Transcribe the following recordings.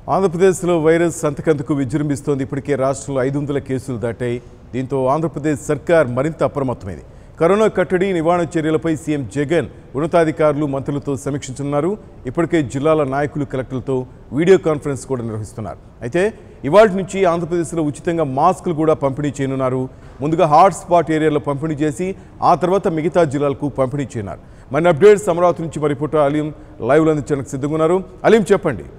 ఆంధ్రప్రదేశ్లో వైరస్ సంతకంతకు విజృంభిస్తోంది ఇప్పటికే రాష్ట్రంలో ఐదు వందల కేసులు దాటాయి దీంతో ఆంధ్రప్రదేశ్ సర్కార్ మరింత అప్రమత్తమైంది కరోనా కట్టడి నివారణ చర్యలపై సీఎం జగన్ ఉన్నతాధికారులు మంత్రులతో సమీక్షించనున్నారు ఇప్పటికే జిల్లాల నాయకులు కలెక్టర్లతో వీడియో కాన్ఫరెన్స్ కూడా నిర్వహిస్తున్నారు అయితే ఇవాళ నుంచి ఆంధ్రప్రదేశ్లో ఉచితంగా మాస్కులు కూడా పంపిణీ చేయనున్నారు ముందుగా హాట్ స్పాట్ ఏరియాలో పంపిణీ చేసి ఆ తర్వాత మిగతా జిల్లాలకు పంపిణీ చేయనున్నారు మన అప్డేట్స్ అమరావతి నుంచి మరి రిపోర్టర్ అలీం లైవ్లో అందించడానికి సిద్ధంగా ఉన్నారు అలీం చెప్పండి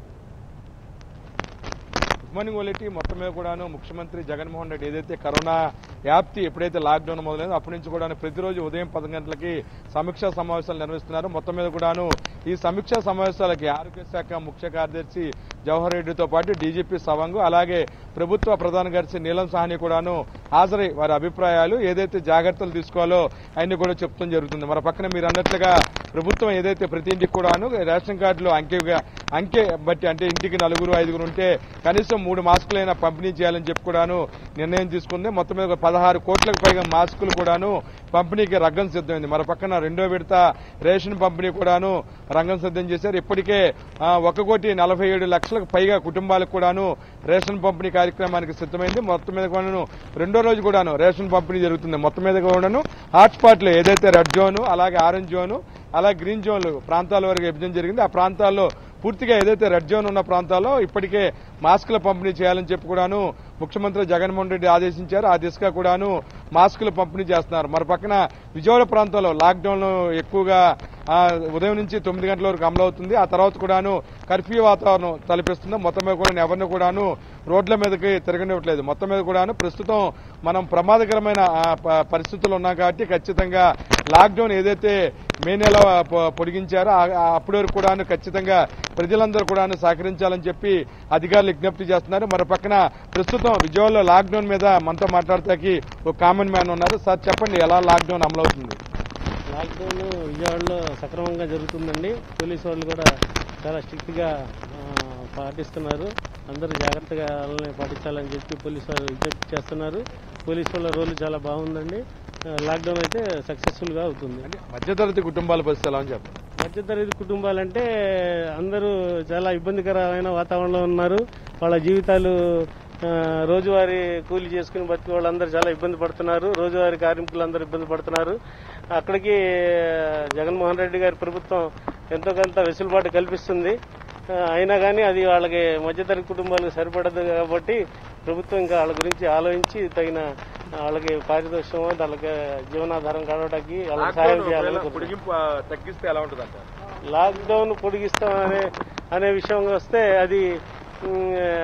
గుడ్ మార్నింగ్ ఓలెట్టి మొత్తం మీద కూడాను ముఖ్యమంత్రి జగన్మోహన్ రెడ్డి ఏదైతే కరోనా వ్యాప్తి ఎప్పుడైతే లాక్డౌన్ మొదలైందో అప్పటి నుంచి కూడా ప్రతిరోజు ఉదయం పది గంటలకి సమీక్షా సమావేశాలు నిర్వహిస్తున్నారు మొత్తం మీద కూడాను ఈ సమీక్షా సమావేశాలకి ఆరోగ్య శాఖ ముఖ్య కార్యదర్శి జవహర్ రెడ్డితో పాటు డీజీపీ సవంగ్ అలాగే ప్రభుత్వ ప్రధాన కార్యదర్శి నీలం సాహ్ని కూడాను హాజరై వారి అభిప్రాయాలు ఏదైతే జాగ్రత్తలు తీసుకోవాలో అన్ని కూడా చెప్తాం జరుగుతుంది మన పక్కన మీరు అన్నట్లుగా ప్రభుత్వం ఏదైతే ప్రతి ఇంటికి కూడాను రేషన్ కార్డులో అంకెగా అంకె బట్టి అంటే ఇంటికి నలుగురు ఐదుగురు ఉంటే కనీసం మూడు మాస్కులైనా పంపిణీ చేయాలని చెప్పి కూడాను నిర్ణయం తీసుకుంది మొత్తం మీద పదహారు కోట్లకు పైగా మాస్కులు కూడాను పంపిణీకి రంగం సిద్ధమైంది మరో పక్కన రెండో విడత రేషన్ పంపిణీ కూడాను రంగం సిద్ధం చేశారు ఇప్పటికే ఆ, ఒక కోటి నలభై ఏడు లక్షలకు పైగా కుటుంబాలకు కూడాను రేషన్ పంపిణీ కార్యక్రమానికి సిద్ధమైంది మొత్తం మీద కూడాను రెండో రోజు కూడాను రేషన్ పంపిణీ జరుగుతుంది మొత్తం మీద కూడాను హాట్స్పాట్లు ఏదైతే రెడ్ జోన్ అలాగే ఆరెంజ్ జోన్ అలాగే గ్రీన్ జోన్లు ప్రాంతాల వరకు విభజన జరిగింది ఆ ప్రాంతాల్లో పూర్తిగా ఏదైతే రెడ్ జోన్ ఉన్న ప్రాంతాల్లో ఇప్పటికే మాస్కుల పంపిణీ చేయాలని చెప్పి కూడాను ముఖ్యమంత్రి జగన్మోహన్ రెడ్డి ఆదేశించారు ఆ దిశగా కూడాను మాస్కులు పంపిణీ చేస్తున్నారు మరి పక్కన విజయవాడ ప్రాంతంలో లాక్డౌన్ ఎక్కువగా ఆ, ఉదయం నుంచి తొమ్మిది గంటల వరకు అమలవుతుంది ఆ తర్వాత కూడాను కర్ఫ్యూ వాతావరణం తలపిస్తుంది మొత్తం మీద కూడా ఎవరిని కూడాను రోడ్ల మీదకి తిరగనివ్వట్లేదు మొత్తం మీద కూడాను ప్రస్తుతం మనం ప్రమాదకరమైన ఆ, ప- పరిస్థితులు ఉన్నాం కాబట్టి ఖచ్చితంగా లాక్డౌన్ ఏదైతే మే నెల పొ- పొడిగించారో ఆ- ఆ అప్పటి వరకు కూడాను ఖచ్చితంగా ప్రజలందరూ కూడాను సహకరించాలని చెప్పి అధికారులు విజ్ఞప్తి చేస్తున్నారు మరో పక్కన ప్రస్తుతం విజయవాడలో లాక్డౌన్ మీద మనతో మాట్లాడతాకి ఒక కామన్ మ్యాన్ ఉన్నారు సార్ చెప్పండి ఎలా లాక్డౌన్ అమలవుతుంది లాక్డౌన్ విజయవాడలో సక్రమంగా జరుగుతుందండి పోలీసు వాళ్ళు కూడా చాలా స్ట్రిక్ట్గా పాటిస్తున్నారు అందరూ జాగ్రత్తగా వాళ్ళని పాటించాలని చెప్పి పోలీసు వారు విజ్ఞప్తి చేస్తున్నారు పోలీసు వాళ్ళ రోల్ చాలా బాగుందండి ఆ, లాక్డౌన్ అయితే సక్సెస్ఫుల్గా అవుతుంది అంటే మధ్యతరగతి కుటుంబాల పరిస్థితి ఎలా అని చెప్పండి మధ్యతరగతి కుటుంబాలంటే అందరూ చాలా ఇబ్బందికరమైన వాతావరణంలో ఉన్నారు వాళ్ళ జీవితాలు ఆ, రోజువారీ కూలి చేసుకుని బతికే వాళ్ళందరూ చాలా ఇబ్బంది పడుతున్నారు రోజువారీ కార్మికులు అందరూ ఇబ్బంది పడుతున్నారు అక్కడికి ఆ, జగన్మోహన్ రెడ్డి గారి ప్రభుత్వం ఎంతో కొంత వెసులుబాటు కల్పిస్తుంది ఆ, అయినా కానీ అది వాళ్ళకి మధ్యతరగతి కుటుంబాలకు సరిపడదు కాబట్టి ప్రభుత్వం ఇంకా వాళ్ళ గురించి ఆలోచించి తగిన వాళ్ళకి పారితోషికం వాళ్ళకి జీవనాధారం కావడానికి వాళ్ళకి సహాయం చేయాలని కోరుకుంటున్నాను. పొడిగింపు ఆ, తగ్గిస్తే ఎలా ఉంటుంది అంటారు లాక్డౌన్ పొడిగిస్తాం అనే అనే విషయం వస్తే అది ఉమ్,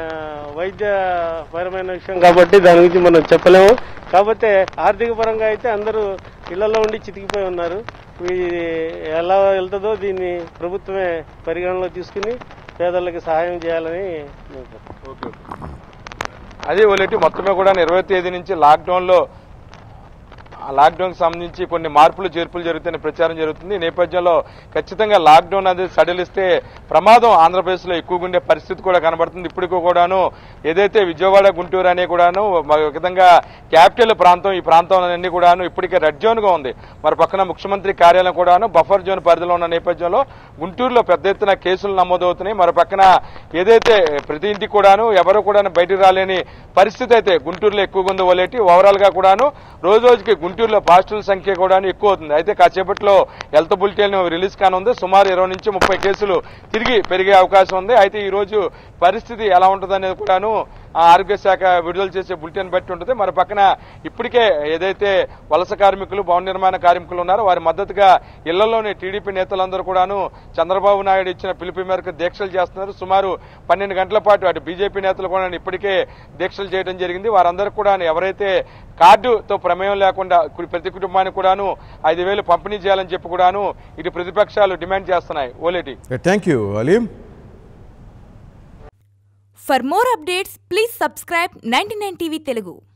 వైద్యపరమైన విషయం కాబట్టి దాని గురించి మనం చెప్పలేము కాకపోతే ఆర్థిక పరంగా అయితే అందరూ ఇళ్లలో ఉండి చితికిపోయి ఉన్నారు ఇది ఎలా వెళ్తుందో దీన్ని ప్రభుత్వమే పరిగణలో తీసుకుని పేదలకు సహాయం చేయాలని నేను కోరుకుంటున్నాను. ఓకే ఓకే అదే ఓలేటి మొత్తమే కూడా ఇరవై తేదీ నుంచి లాక్డౌన్ లో ఆ లాక్డౌన్ కి సంబంధించి కొన్ని మార్పులు చేర్పులు జరుగుతున్న ప్రచారం జరుగుతుంది ఈ నేపథ్యంలో ఖచ్చితంగా లాక్డౌన్ అనేది సడలిస్తే ప్రమాదం ఆంధ్రప్రదేశ్ లో ఎక్కువగా ఉండే పరిస్థితి కూడా కనబడుతుంది ఇప్పటికీ కూడాను ఏదైతే విజయవాడ గుంటూరు అనే కూడాను ఒక విధంగా క్యాపిటల్ ప్రాంతం ఈ ప్రాంతం అన్ని కూడాను ఇప్పటికే రెడ్ జోన్ గా ఉంది మరి పక్కన ముఖ్యమంత్రి కార్యాలయం కూడాను బఫర్ జోన్ పరిధిలో ఉన్న నేపథ్యంలో గుంటూరులో పెద్ద ఎత్తున కేసులు నమోదవుతున్నాయి మరి పక్కన ఏదైతే ప్రతి ఇంటికి కూడాను ఎవరు కూడా బయటికి రాలేని పరిస్థితి అయితే గుంటూరులో ఎక్కువగా ఉంది ఓలేటి ఓవరాల్ గా కూడాను రోజు రోజుకి గుంటూరులో పాజిటివ్ సంఖ్య కూడా ఎక్కువ అవుతుంది అయితే కాసేపట్లో హెల్త్ బులెటిన్ రిలీజ్ కానుంది సుమారు ఇరవై నుంచి ముప్పై కేసులు తిరిగి పెరిగే అవకాశం ఉంది అయితే ఈ రోజు పరిస్థితి ఎలా ఉంటుంది అనేది కూడాను ఆ ఆరోగ్య శాఖ విడుదల చేసే బులెటిన్ బట్టి ఉంటుంది మరి పక్కన ఇప్పటికే ఏదైతే వలస కార్మికులు భవన నిర్మాణ కార్మికులు ఉన్నారో వారి మద్దతుగా ఇళ్లలోని టీడీపీ నేతలందరూ కూడాను చంద్రబాబు నాయుడు ఇచ్చిన పిలుపు మేరకు దీక్షలు చేస్తున్నారు సుమారు పన్నెండు గంటల పాటు అటు బీజేపీ నేతలు కూడా ఇప్పటికే దీక్షలు చేయడం జరిగింది వారందరూ కూడా ఎవరైతే కార్డుతో ప్రమేయం లేకుండా కు- ప్రతి కుటుంబానికి కూడాను ఐదు వేలు పంపిణీ చేయాలని చెప్పి కూడాను ఇటు ప్రతిపక్షాలు డిమాండ్ చేస్తున్నాయి Oleti thank you Aleem For more updates, please subscribe 99 TV Telugu.